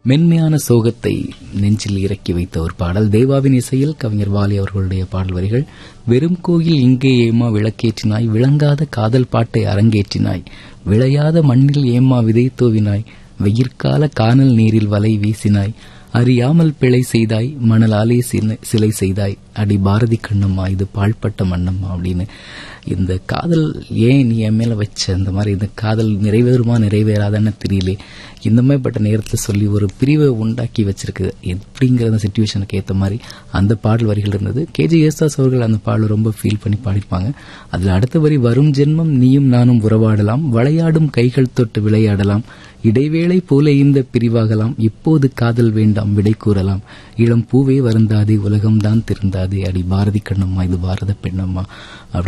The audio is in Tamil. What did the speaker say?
மென்மையான சோகத்தை நெஞ்சில் இறக்கி வைத்த ஒரு பாடல் தேவாவின் இசையில் கவிஞர் வாலி அவர்களுடைய பாடல் வரிகள் வெறும் கோயில் இங்கே ஏமா விளக்கேற்றினாய் விளங்காத காதல் பாட்டை அரங்கேற்றினாய் விளையாத மண்ணில் ஏமா விதை தூவினாய் வெயிற்கால கானல் நீரில் வலை வீசினாய் அறியாமல் பிழை செய்தாய் மணலாலே சின- சிலை செய்தாய் அடி பாரதி கண்ணம்மா இது பாழ்பட்ட மண்ணம்மா அப்படின்னு இந்த காதல் ஏன் நீ என் மேல வச்ச இந்த மாதிரி இந்த காதல் நிறைவேறுமா நிறைவேறாதான்னு தெரியல இந்த மாதிரிப்பட்ட நேரத்தில் சொல்லி ஒரு பிரிவை உண்டாக்கி வச்சிருக்கு எப்படிங்கிற அந்த சுச்சுவேஷனுக்கு ஏற்ற மாதிரி அந்த பாடல் வரிகள் இருந்தது கேஜி யேசுதாஸ் அவர்கள் அந்த பாடலை ரொம்ப ஃபீல் பண்ணி பாடிப்பாங்க அதுல அடுத்த வரி வரும் ஜென்மம் நீயும் நானும் உறவாடலாம் விளையாடும் கைகள் தொட்டு விளையாடலாம் இடைவேளை போல இந்த பிரிவாகலாம் இப்போது காதல் வேண்டாம் விடை கூறலாம் இளம் பூவே வருந்தாதே உலகம்தான் திருந்தாதே அடி பாரதி கண்ணம்மா இது பாரத பெண்ணம்மா அப்படி